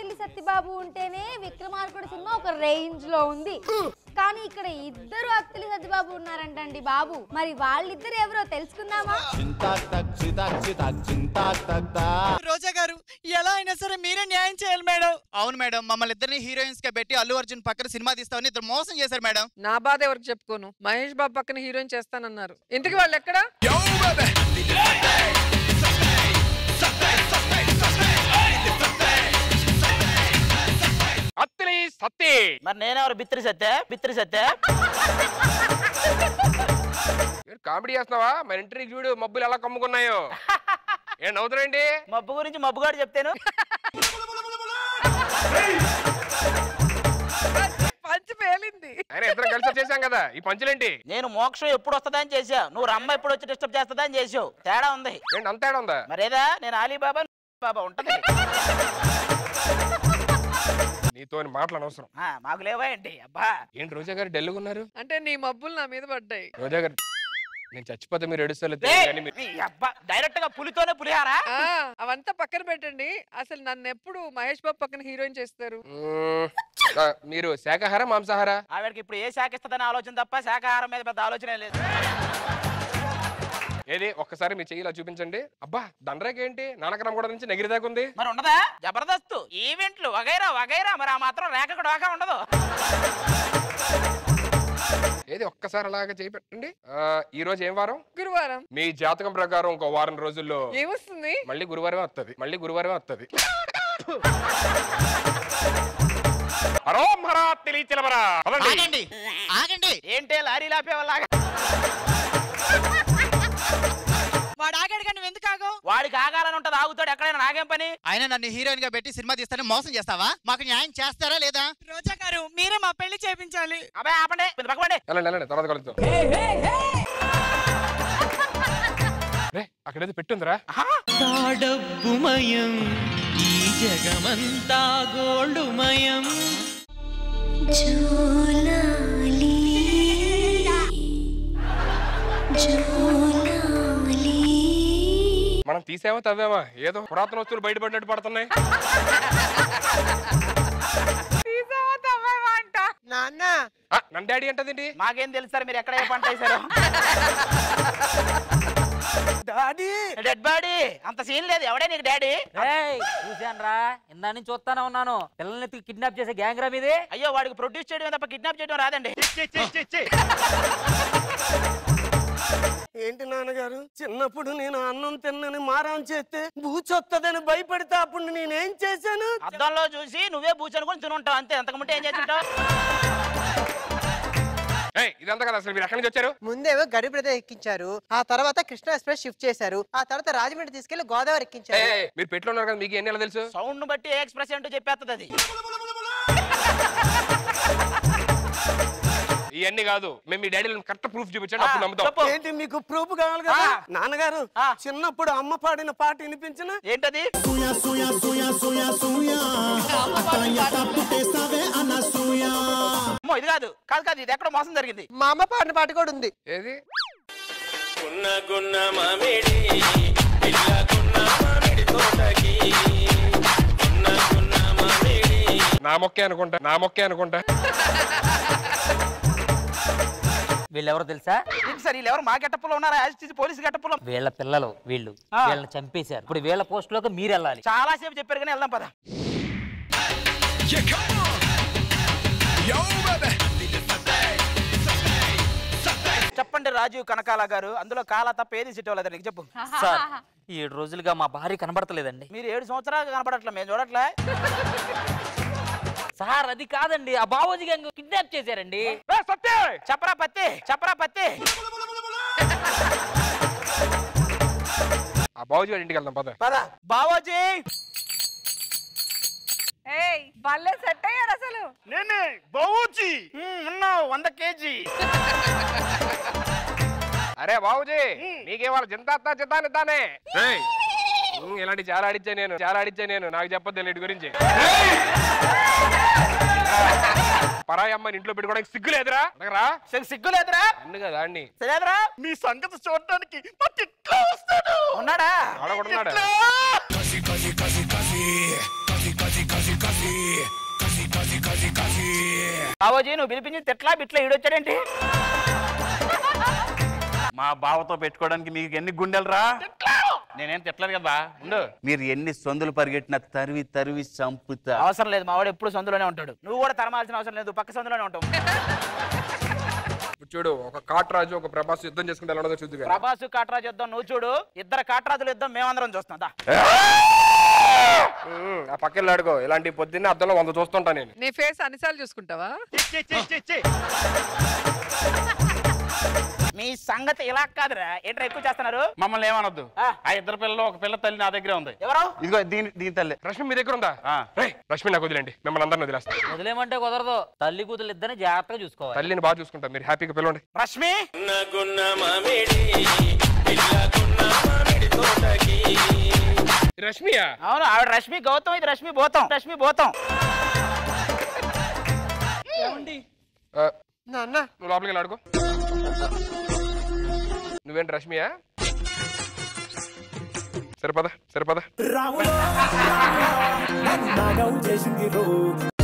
అత్తిలి సత్యబాబు ఉంటేనే విక్రమార్కుడు సినిమా ఒక రేంజ్ లో ఉంది కానీ ఇక్కడ ఇద్దరు అత్తిలి సత్యబాబు ఉన్నారంటండి బాబు మరి వాళ్ళిద్దరు ఎవరో తెలుసుకుందామా రోజా గారు ఎలా అయినా సరే మీరే న్యాయం చేయాలి మేడం అవును మేడం మమ్మల్ని ఇద్దరిని హీరోయిన్స్ గా పెట్టి అల్లు అర్జున్ పక్కన సినిమా తీస్తామని ఇద్దరు మోసం చేశారు మేడం నా బాధ ఎవరికి చెప్పుకోను మహేష్ బాబు పక్కన హీరోయిన్ చేస్తానన్నారు ఇంతకి వాళ్ళు ఎక్కడ అత్తిలి సత్తి మరి నేనెవరు బిత్రి సత్తే బిత్రి సత్తే మీరు కామెడీ చేస్తున్నావా మన ఇంటర్వ్యూ చూడు మబ్బులు ఎలా కమ్ముకున్నాయో ఏం నవ్వుతున్నాయండి మబ్బు గురించి మబ్బుగాడు చెప్తాను పంచి పేలింది ఆయన ఇద్దరం కలిసి చేశాం కదా ఈ పంచులేంటి నేను మోక్షం ఎప్పుడు వస్తుందా అని చేసా నువ్వు రమ్మ ఎప్పుడు వచ్చి డిస్టర్బ్ చేస్తుందా అని చేసావు తేడా ఉంది ఏంటి అంత తేడా ఉందా మరేదా నేను అలీబాబా నువ్వు బాబా ఉంటది నీతో మాటలు అనవసరం ఆ, మాకు లేవా ఏంటి అబ్బా ఏంటి రోజా గారు డల్గా ఉన్నారు అంటే నీ మబ్బులు నా మీద పడ్డాయి రోజా గారు నేను చచ్చిపోతే మీరు ఎడుస్తారు ఏయ్, కానీ మీరు నీ అబ్బా డైరెక్ట్ గా పులితోనే పులిహారా ఆ, అవంతా పక్కన పెట్టండి అసలు నన్ను ఎప్పుడు మహేష్ బాబు పక్కన హీరోయిన్ చేస్తారు మ్మ్. ఆ, మీరు శాకాహార మాంసాహార ఆవిడకి ఇప్పుడు ఏ శాఖ ఇస్తుందని ఆలోచన తప్ప శాఖాహారం మీద పెద్ద ఆలోచన లేదు ఏది ఒక్కసారి మీ చెయ్యిలా చూపించండి అబ్బా దండరేక ఏంటి నానకరం కూడా నుంచి నగిరి దాకా ఉంది మరి ఉండదా జబర్దస్త్ ఈవెంట్లు వగైరా వగైరా మరి ఆ మాత్రం రేఖ కూడా వాకా ఉండదు ఏది ఒక్కసారి అలాగా చేయి పెట్టండి ఆ, ఈ రోజు ఏం వారం గురువారం మీ జాతకం ప్రకారం ఇంకో వారం రోజుల్లో ఏమొస్తుంది మళ్ళీ గురువారం వస్తుంది మళ్ళీ గురువారం వస్తుంది హరో మరా తెలి చిలమరా పదండి. ఆగండి ఆగండి ఏంటే లారీ లాపేవాళ్ళగా వాడు ఆగాడు కానీ నువ్వు ఎందుకు ఆగో వాడికి ఆగాలని ఉంటది ఆగుతాడు ఎక్కడైనా నాగేం పని ఆయన నన్ను హీరోయిన్ గా పెట్టి సినిమా తీస్తానని మోసం చేస్తావా మాకు న్యాయం చేస్తారా లేదా రోజా గారు మీరే మా పెళ్లి చేపించాలి అబ్బాయి ఆపండి ఇది పక్కపండి వెళ్ళండి వెళ్ళండి తర్వాత కలుద్దాం రే అక్కడేదో పెట్టుందిరా డబ్బుమయం ఈ జగమంతా గోల్డుమయం జోలాలి జోలాలి మనం తీసేమో తవ్వేమా ఏదో పురాతన వస్తువులు బయటపడినట్టు పడుతున్నాయి తీసావా తవ్వావా అంట నాన్న ఆ, నన్ను డాడీ అంటదేంటి మాకేం తెలుసు సార్ మీరు ఎక్కడ ఏ పంట వేశారు డాడీ డెడ్ బాడీ అంత సీన్ లేదు ఎవడే నీకు డాడీ చూశాను రా ఇందా నుంచి చూస్తానే ఉన్నాను పిల్లల్ని కిడ్నాప్ చేసే గ్యాంగ్ రా మీది అయ్యో వాడికి ప్రొడ్యూస్ చేయడం తప్ప కిడ్నాప్ చేయడం రాదండి ఏంటి నాన్నగారు చిన్నప్పుడు నేను అన్నం తిన్నని మారం చేస్తే బూచొత్తదని భయపడితే అప్పుడు నేనేం చేశాను అద్దంలో చూసి నువ్వే బూచనుకొని తినుంటావు అంతే అంతకుముంటే ఏం చేస్తుంటావు ఏయ్, ఇదంతా కదా అసలు మీరు ఎక్కడి నుంచి వచ్చారు ముందేమో గడి బ్రదర్ ఎక్కించారు ఆ తర్వాత కృష్ణా ఎక్స్ప్రెస్ షిఫ్ట్ చేశారు ఆ తర్వాత రాజమండ్రి తీసుకెళ్లి గోదావరి ఎక్కించారు ఏయ్, ఏయ్, మీరు పెట్లో ఉన్నారు కదా మీకు ఎన్ని ఎలా తెలుసు సౌండ్ బట్టి ఏ ఎక్స్ప్రెస్ ఏంటో చెప్పేస్తుంది అది ఇవన్నీ కాదు మేము మీ డాడీ కరెక్ట్ ప్రూఫ్ చూపించండి అప్పుడు నమ్ముతాం చెప్పు ఏంటి మీకు ప్రూఫ్ కావాలి కదా ఆ. నాన్నగారు ఆ. చిన్నప్పుడు అమ్మ పాడిన పాట వినిపించిన ఏంటది అమ్మో, ఇది కాదు కాదు కాదు ఇది ఎక్కడ మోసం జరిగింది మా అమ్మ పాడిన పాట కూడా ఉంది ఏది నా మొక్కే అనుకుంటా నా మొక్కే అనుకుంటా వీళ్ళెవరో తెలుసా ఏంటి సార్ వీళ్ళు ఎవరు మా గెటప్పులో ఉన్నారా యాజ్ పోలీస్ గెటప్పులో వీళ్ళ పిల్లలు వీళ్ళు ఆ. వీళ్ళని చంపేశారు ఇప్పుడు వీళ్ళ పోస్ట్ లోకి మీరు వెళ్ళాలి చాలా సేపు చెప్పారు కానీ వెళ్దాం పద చెప్పండి రాజీవ్ కనకాల గారు అందులో కాలా తప్ప ఏది సిట్ అవ్వలేదు నీకు చెప్పు సార్ ఏడు రోజులుగా మా భార్య కనబడతలేదండి మీరు ఏడు సంవత్సరాలు కనపడట్లే మేము చూడట్లే సార్ అది కాదండి ఆ బావోజీ గ్యాంగ్ కిడ్నాప్ చేశారండి ఏ, సత్య చెప్పరా పత్తి చెప్పరా పత్తి ఆ బాబుజీ గారి ఇంటికి వెళ్దాం పద పద బావోజీ ఏయ్ భలే సెట్ అయ్యారు అసలు నేనే బావోజీ ఉన్నావు వంద కేజీ అరే బాబుజీ నీకే వాళ్ళ చింత చిత్తాన్ని తానే ఏయ్, ఉమ్, ఇలాంటి చాలా ఆడిచ్చా నేను చాలా ఆడిచ్చా నేను నాకు చెప్పొద్దు వీటి గురించి పరాయి అమ్మాయిని ఇంట్లో పెట్టుకోవడానికి సిగ్గు లేదురా అడగరా సిగ్గు లేదురా అన్ను కదా అన్ని సరేరా మీ సంగతి చూడడానికి మా తిట్లో వస్తాడు ఉన్నాడా ఆడగొడుతున్నాడా? తిట్లో! బాబోజీ నువ్వు పిలిపించి తిట్లా బిట్లా ఈడొచ్చాడేంటి మా బావతో పెట్టుకోవడానికి మీకు ఎన్ని గుండెలు రా నేనేం తిట్టలేదు కదా ఉండు మీరు ఎన్ని సొందులు పరిగెట్టినా తరివి తరివి చంపుతా అవసరం లేదు మా వాడు ఎప్పుడు సొందులోనే ఉంటాడు నువ్వు కూడా తరమాల్సిన అవసరం లేదు పక్క సొందులోనే ఉంటావు ఇప్పుడు చూడు ఒక కాట్రాజు ఒక ప్రభాస్ యుద్ధం చేసుకుంటే ఎలా ఉండదో చూద్దు ప్రభాస్ కాట్రాజు యుద్ధం నువ్వు చూడు ఇద్దరు కాట్రాజులు యుద్ధం మేమందరం చూస్తాం దా. ఆ పక్కన ఆడుకో ఇలాంటి పొద్దున్నే అద్దంలో వంద చూస్తుంటా నేను నీ ఫేస్ అన్నిసార్లు చూసుకుంటావా మీ సంగతి ఇలా కాదురా ఏంట్రా ఎక్కువ చేస్తున్నారు మమ్మల్ని ఏమనొద్దు ఆ ఇద్దరు పిల్లలు ఒక పిల్ల తల్లి నా దగ్గరే ఉంది ఎవరు ఇదిగో దీని దీని తల్లి రష్మి మీ దగ్గర ఉందా రేయ్, రష్మి నాకు వదిలేండి మిమ్మల్ని అందరిని వదిలేస్తాను వదిలేమంటే కుదరదు తల్లి కూతురు ఇద్దరిని జాగ్రత్తగా చూసుకోవాలి తల్లిని బాగా చూసుకుంటా మీరు హ్యాపీగా పిలవండి రష్మి రష్మియా అవును ఆవిడ రష్మి గౌతమ్ ఇది రష్మి భూతం రష్మి భూతం ఆ, నాన్న నువ్వు లోపలికి వెళ్ళి ఆడుకో నువ్వేంటి రష్మియా సరిపదా సరిపదా